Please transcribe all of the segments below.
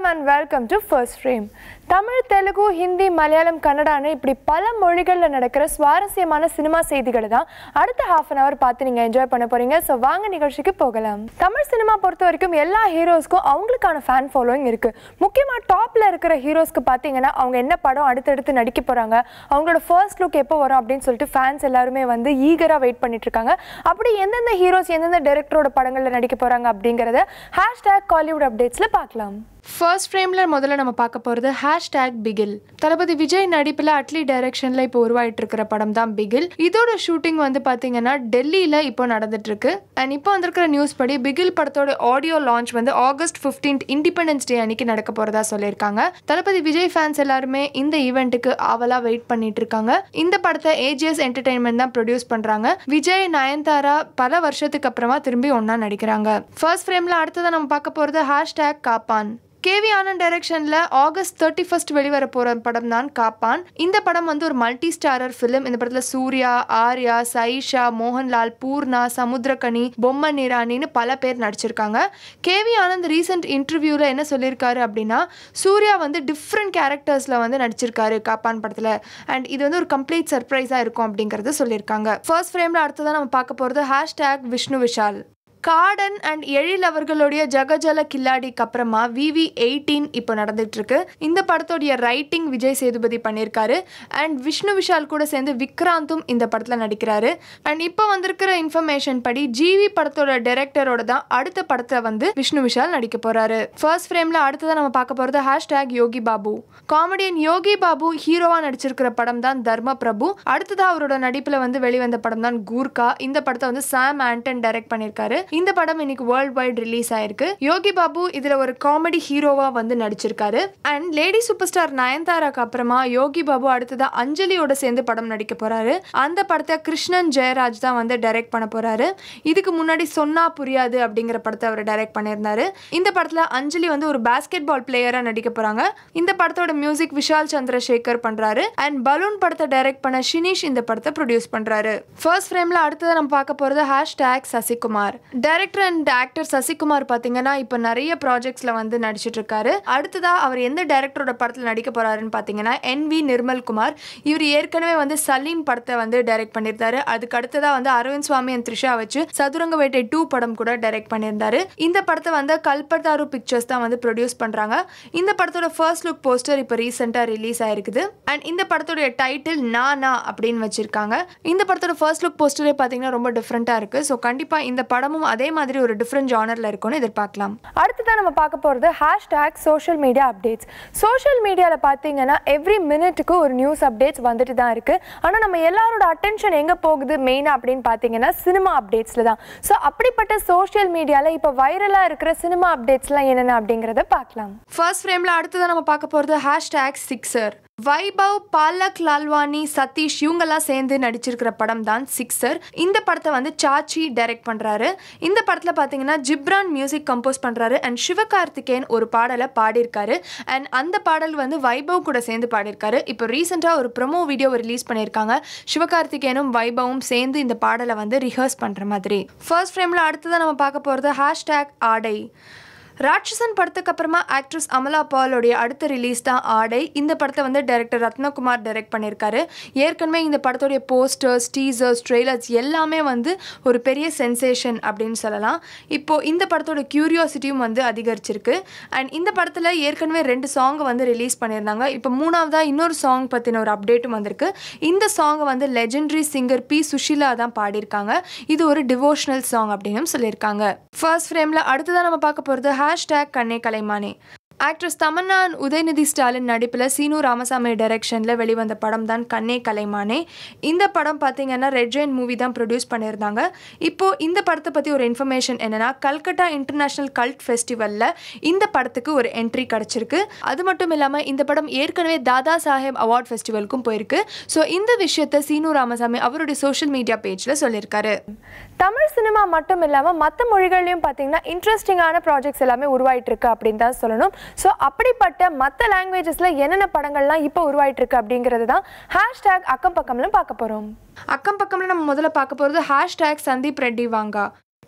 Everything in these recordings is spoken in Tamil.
and welcome to first frame Tamil Telugu Hindi Malayalam கன்னடான்னு இப்படி பல மொழிகளில் நடக்கிற சுவாரஸ்யமான சினிமா செய்திகளை தான் அடுத்த ஹாஃப் அன் ஹவர் பார்த்து நீங்கள் என்ஜாய் பண்ண போறீங்க ஸோ வாங்க நிகழ்ச்சிக்கு போகலாம் தமிழ் சினிமா பொறுத்த வரைக்கும் எல்லா ஹீரோஸ்க்கும் அவங்களுக்கான ஃபேன் ஃபாலோயிங் இருக்கு முக்கியமாக டாப்ல இருக்கிற ஹீரோஸ்க்கு பார்த்தீங்கன்னா அவங்க என்ன படம் அடுத்தடுத்து நடிக்க போறாங்க அவங்களோட ஃபர்ஸ்ட் லுக் எப்போ வரும் அப்படின்னு சொல்லிட்டு ஃபேன்ஸ் எல்லாருமே வந்து ஈகராக வெயிட் பண்ணிட்டு இருக்காங்க அப்படி எந்தெந்த ஹீரோஸ் எந்தெந்த டைரக்டரோட படங்களில் நடிக்க போறாங்க அப்படிங்கிறத ஹேஷ்டேக் காலிவுட் அப்டேட்ஸில் பார்க்கலாம் ஃபர்ஸ்ட் ஃப்ரேமில் முதல்ல நம்ம பார்க்க போகிறது ஹேஷ்டேக் பிகில் தளபதி விஜய் நடிப்பில் அட்லி டைரக்ஷனில் இப்போ உருவாயிட்டு இருக்கிற படம் தான் பிகில் இதோட ஷூட்டிங் வந்து பார்த்தீங்கன்னா டெல்லியில் இப்போ நடந்துட்டு இருக்கு அண்ட் இப்போ வந்திருக்கிற நியூஸ் படி பிகில் படத்தோட ஆடியோ லான்ச் வந்து ஆகஸ்ட் ஃபிஃப்டீன்த் இண்டிபெண்டன்ஸ் டே அன்னைக்கு நடக்க போகிறதா சொல்லியிருக்காங்க தளபதி விஜய் ஃபேன்ஸ் எல்லாருமே இந்த ஈவெண்ட்டுக்கு ஆவலாக வெயிட் பண்ணிட்டு இருக்காங்க இந்த படத்தை ஏஜிஎஸ் என்டர்டைன்மெண்ட் தான் ப்ரொடியூஸ் பண்ணுறாங்க விஜய் நயன்தாரா பல வருஷத்துக்கு அப்புறமா திரும்பி ஒன்றா நடிக்கிறாங்க ஃபர்ஸ்ட் ஃப்ரேமில் அடுத்ததான் நம்ம பார்க்க போகிறது ஹேஷ்டேக் காப்பான் கேவி ஆனந்த் டைரக்ஷனில் ஆகஸ்ட் தேர்ட்டி ஃபர்ஸ்ட் வெளிவர போகிற படம் தான் காப்பான் இந்த படம் வந்து ஒரு மல்டி ஸ்டாரர் ஃபிலிம் இந்த படத்தில் சூர்யா ஆர்யா சைஷா மோகன்லால் பூர்ணா சமுத்திரகனி பொம்மன் நிரானின்னு பல பேர் நடிச்சிருக்காங்க கேவி ஆனந்த் ரீசெண்ட் இன்டர்வியூவில் என்ன சொல்லியிருக்காரு அப்படின்னா சூர்யா வந்து டிஃப்ரெண்ட் கேரக்டர்ஸில் வந்து நடிச்சிருக்காரு காப்பான் படத்தில் அண்ட் இது வந்து ஒரு கம்ப்ளீட் சர்ப்ரைஸாக இருக்கும் அப்படிங்கிறத சொல்லியிருக்காங்க ஃபர்ஸ்ட் ஃப்ரேமில் அடுத்ததான் நம்ம பார்க்க போகிறது ஹேஷ்டேக் விஷ்ணு விஷால் காடன் அண்ட் எழில் அவர்களுடைய ஜகஜல கில்லாடிக்கு அப்புறமா விவி எயிட்டீன் இப்போ நடந்துட்டு இருக்கு இந்த படத்தோடைய ரைட்டிங் விஜய் சேதுபதி பண்ணியிருக்காரு அண்ட் விஷ்ணு விஷால் கூட சேர்ந்து விக்ராந்தும் இந்த படத்தில் நடிக்கிறாரு அண்ட் இப்போ வந்திருக்கிற இன்ஃபர்மேஷன் படி ஜிவி படத்தோட டைரக்டரோட தான் அடுத்த படத்தை வந்து விஷ்ணு விஷால் நடிக்க போறாரு ஃபர்ஸ்ட் ஃப்ரேம்ல அடுத்ததான் நம்ம பார்க்க போறது ஹேஷ்டேக் யோகி பாபு காமெடியன் யோகி பாபு ஹீரோவா நடிச்சிருக்கிற படம் தான் தர்ம பிரபு அடுத்ததா அவரோட நடிப்புல வந்து வெளிவந்த படம் தான் கூர்கா இந்த படத்தை வந்து சாம் ஆண்டன் டைரக்ட் பண்ணியிருக்காரு இந்த படம் இன்னைக்கு வேர்ல்ட் வைட் ரிலீஸ் ஆயிருக்கு யோகி பாபு இதுல ஒரு காமெடி ஹீரோவா வந்து நடிச்சிருக்காரு அண்ட் லேடி சூப்பர் ஸ்டார் நயன்தாராக்கு அப்புறமா யோகி பாபு அடுத்ததா அஞ்சலியோட சேர்ந்து படம் நடிக்க போறாரு அந்த படத்தை கிருஷ்ணன் ஜெயராஜ் தான் வந்து டைரக்ட் பண்ண போறாரு இதுக்கு முன்னாடி சொன்னா புரியாது அப்படிங்கிற படத்தை அவர் டைரக்ட் பண்ணியிருந்தாரு இந்த படத்துல அஞ்சலி வந்து ஒரு பாஸ்கெட் பால் பிளேயரா நடிக்க போறாங்க இந்த படத்தோட மியூசிக் விஷால் சந்திரசேகர் பண்றாரு அண்ட் பலூன் படத்தை டைரக்ட் பண்ண ஷினிஷ் இந்த படத்தை ப்ரொடியூஸ் பண்றாரு ஃபர்ஸ்ட் ஃப்ரேம்ல அடுத்தது நம்ம பார்க்க போறது hashtag Sasikumar director and actor Sasikumar பார்த்தீங்கன்னா இப்போ நிறைய ப்ராஜெக்ட்ஸில் வந்து நடிச்சிட்டு இருக்காரு அடுத்ததா அவர் எந்த டைரக்டரோட படத்தில் நடிக்க போறாருன்னு பார்த்தீங்கன்னா என் வி நிர்மல் குமார் இவர் ஏற்கனவே வந்து சலீம் படத்தை வந்து டைரக்ட் பண்ணியிருந்தாரு அதுக்கு அடுத்ததா வந்து அரவிந்த் சுவாமி அண்ட் த்ரிஷா வச்சு சதுரங்க வேட்டை டூ படம் கூட டைரக்ட் பண்ணியிருந்தாரு இந்த படத்தை வந்து கல்பத்தாரு பிக்சர்ஸ் தான் வந்து ப்ரொடியூஸ் பண்ணுறாங்க இந்த படத்தோட ஃபர்ஸ்ட் லுக் போஸ்டர் இப்போ ரீசெண்டாக ரிலீஸ் ஆயிருக்குது அண்ட் இந்த படத்தோட டைட்டில் நானா அப்படின்னு வச்சிருக்காங்க இந்த படத்தோட ஃபர்ஸ்ட் லுக் போஸ்டரே பார்த்தீங்கன்னா ரொம்ப டிஃப்ரெண்ட்டாக இருக்கு ஸோ கண்டிப்பாக இந்த படமும் அதே மாதிரி ஒரு டிஃப்ரெண்ட் ஜானரில் இருக்கும்னு எதிர்பார்க்கலாம் அடுத்ததான் நம்ம பார்க்க போகிறது hashtag social media updates social மீடியாவில் பார்த்தீங்கன்னா எவ்ரி மினிட்டுக்கு ஒரு நியூஸ் அப்டேட்ஸ் வந்துட்டு தான் இருக்குது ஆனால் நம்ம எல்லாரோட அட்டென்ஷன் எங்கே போகுது மெயினாக அப்படின்னு பார்த்தீங்கன்னா சினிமா அப்டேட்ஸில் தான் ஸோ அப்படிப்பட்ட சோஷியல் மீடியாவில் இப்போ வைரலாக இருக்கிற சினிமா அப்டேட்ஸ்லாம் என்னென்ன அப்படிங்கிறத பார்க்கலாம் ஃபர்ஸ்ட் ஃப்ரேமில் அடுத்ததான் நம்ம பார்க்க போகிறது ஹேஷ்டேக் சிக்ஸர் வைபவ் பாலக் லால்வானி சதீஷ் இவங்கெல்லாம் சேர்ந்து நடிச்சிருக்கிற படம் தான் சிக்ஸர் இந்த படத்தை வந்து சாச்சி டைரக்ட் பண்ணுறாரு இந்த படத்தில் பார்த்தீங்கன்னா ஜிப்ரான் மியூசிக் கம்போஸ் பண்ணுறாரு அண்ட் சிவகார்த்திகேயன் ஒரு பாடலை பாடியிருக்காரு அண்ட் அந்த பாடல் வந்து வைபவ் கூட சேர்ந்து பாடியிருக்காரு இப்போ ரீசெண்டாக ஒரு ப்ரொமோ வீடியோ ரிலீஸ் பண்ணியிருக்காங்க சிவகார்த்திகேயனும் வைபவும் சேர்ந்து இந்த பாடலை வந்து ரிஹர்ஸ் பண்ணுற மாதிரி ஃபர்ஸ்ட் ஃப்ரேமில் அடுத்ததான் நம்ம பார்க்க போகிறது ஹேஷ்டேக் ஆடை ராட்சசன் படத்துக்கு அப்புறமா ஆக்ட்ரஸ் அமலா பாலோடைய அடுத்த ரிலீஸ் தான் ஆடை இந்த படத்தை வந்து டைரக்டர் ரத்னகுமார் டைரக்ட் பண்ணியிருக்காரு ஏற்கனவே இந்த படத்தோடைய போஸ்டர்ஸ் டீசர்ஸ் ட்ரெய்லர்ஸ் எல்லாமே வந்து ஒரு பெரிய சென்சேஷன் அப்படின்னு சொல்லலாம் இப்போது இந்த படத்தோட க்யூரியாசிட்டியும் வந்து அதிகரிச்சிருக்கு அண்ட் இந்த படத்தில் ஏற்கனவே ரெண்டு சாங்கை வந்து ரிலீஸ் பண்ணியிருந்தாங்க இப்போ மூணாவதாக இன்னொரு சாங் பற்றின ஒரு அப்டேட்டும் வந்திருக்கு இந்த சாங்கை வந்து லெஜெண்டரி சிங்கர் பி சுஷிலா தான் பாடியிருக்காங்க இது ஒரு டிவோஷனல் சாங் அப்படின்னு சொல்லியிருக்காங்க ஃபர்ஸ்ட் ஃப்ரேமில் அடுத்ததான் நம்ம பார்க்க போகிறது hashtag Kanne Kalaimaane actress Tamannaah and Udhayanidhi Stalin நடிப்பில் சீனு ராமசாமி டைரக்ஷனில் வெளிவந்த படம் தான் கண்ணே கலைமானே இந்த படம் பார்த்தீங்கன்னா ரெட் ஜெயின் மூவி தான் ப்ரொடியூஸ் பண்ணியிருந்தாங்க இப்போது இந்த படத்தை பற்றி ஒரு இன்ஃபர்மேஷன் என்னென்னா கல்கட்டா இன்டர்நேஷ்னல் கல்ட் ஃபெஸ்டிவலில் இந்த படத்துக்கு ஒரு என்ட்ரி கிடச்சிருக்கு அது மட்டும் இல்லாமல் இந்த படம் ஏற்கனவே தாதா சாஹேப் அவார்ட் ஃபெஸ்டிவலுக்கும் போயிருக்கு ஸோ இந்த விஷயத்தை சீனு ராமசாமி அவருடைய சோஷியல் மீடியா பேஜில் சொல்லியிருக்காரு தமிழ் சினிமா மட்டும் இல்லாமல் மற்ற மொழிகள்லையும் பார்த்தீங்கன்னா இன்ட்ரெஸ்டிங்கான ப்ராஜெக்ட்ஸ் எல்லாமே உருவாயிட்டு இருக்கு அப்படின்னு தான் சொல்லணும் ஸோ அப்படிப்பட்ட மற்ற லாங்குவேஜஸில் என்னென்ன படங்கள்லாம் இப்போ உருவாயிட்டு இருக்கு அப்படிங்கிறது தான் ஹேஷ்டேக் அக்கம் பக்கம்ல பார்க்க போகிறோம் அக்கம் பக்கம்ல நம்ம முதல்ல பார்க்க போகிறது ஹேஷ்டேக் சந்தீப் ரெட்டி வாங்கா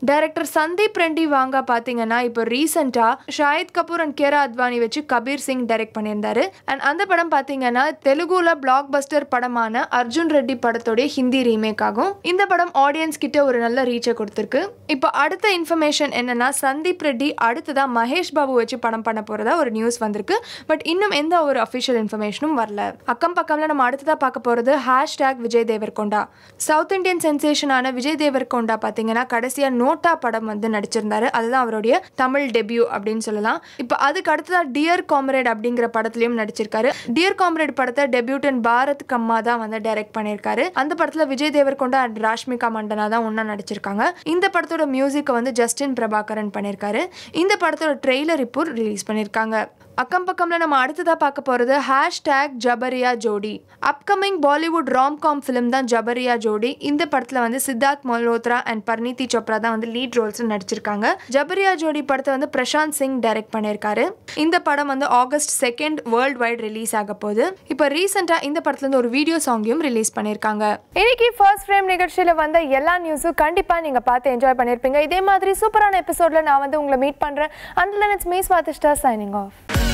டைரக்டர் சந்தீப் ரெட்டி வாங்க பார்த்தீங்கன்னா இப்போ ரீசெண்டாக ஷாஹித் கபூர் அண்ட் கேரா அத்வானி வச்சு கபீர் சிங் டைரக்ட் பண்ணியிருந்தாரு அண்ட் அந்த படம் பார்த்தீங்கன்னா தெலுங்குல பிளாக் பஸ்டர் படமான அர்ஜுன் ரெட்டி படத்தோடைய ஹிந்தி ரீமேக் ஆகும் இந்த படம் ஆடியன்ஸ் கிட்ட ஒரு நல்ல ரீச்சை கொடுத்துருக்கு இப்போ அடுத்த இன்ஃபர்மேஷன் என்னன்னா சந்தீப் ரெட்டி அடுத்ததா மகேஷ் பாபு வச்சு படம் பண்ண போறதா ஒரு நியூஸ் வந்திருக்கு பட் இன்னும் எந்த ஒரு அஃபிஷியல் இன்ஃபர்மேஷனும் வரல அக்கம் பக்கம்ல நம்ம அடுத்ததா பார்க்க போறது hashtag Vijay Deverakonda south Indian சென்சேஷனான விஜய் தேவர்கொண்டா பார்த்தீங்கன்னா கடைசியா நோட்டா படம் வந்து நடிச்சிருந்தாரு அதுதான் அவருடைய தமிழ் டெபியூ அப்படின்னு சொல்லலாம் இப்போ அதுக்கு அடுத்ததா டியர் காம்ரேட் அப்படிங்கிற படத்துலயும் நடிச்சிருக்காரு டியர் காம்ரேட் படத்தை டெபியூட்டன் பாரத் கம்மா தான் வந்து டைரக்ட் பண்ணியிருக்காரு அந்த படத்துல விஜய் தேவர்கொண்டா அண்ட் ராஷ்மிகா மண்டனா தான் ஒன்றா நடிச்சிருக்காங்க இந்த படத்தோட மியூசிக்கை வந்து ஜஸ்டின் பிரபாகரன் பண்ணியிருக்காரு இந்த படத்தோட ட்ரெய்லர் இப்போ ரிலீஸ் பண்ணியிருக்காங்க அக்கம் பக்கம்ல நம்ம அடுத்ததா பார்க்க போறது ஹேஷ்டேக் ஜபரியா ஜோடி அப்கமிங் பாலிவுட் ராம்காம் ஃபிலிம் தான் ஜபரியா ஜோடி இந்த படத்துல வந்து சித்தார்த் மல்ஹோத்ரா அண்ட் பர்னீதி சோப்ரா தான் வந்து லீட் ரோல்ஸ் நடிச்சிருக்காங்க ஜபரியா ஜோடி படத்தை வந்து பிரசாந்த் சிங் டைரக்ட் பண்ணியிருக்காரு இந்த படம் வந்து August second worldwide release ஆக போகுது இப்போ ரீசெண்டா இந்த படத்துல இருந்து ஒரு வீடியோ சாங்கையும் ரிலீஸ் பண்ணியிருக்காங்க இன்னைக்கு ஃபர்ஸ்ட் ஃப்ரேம் நிகழ்ச்சியில வந்த எல்லா நியூஸும் கண்டிப்பா நீங்க பார்த்து என்ஜாய் பண்ணிருப்பீங்க இதே மாதிரி சூப்பரான எபிசோட்ல நான் வந்து உங்களை மீட் பண்றேன் and it's miss Vashishta signing of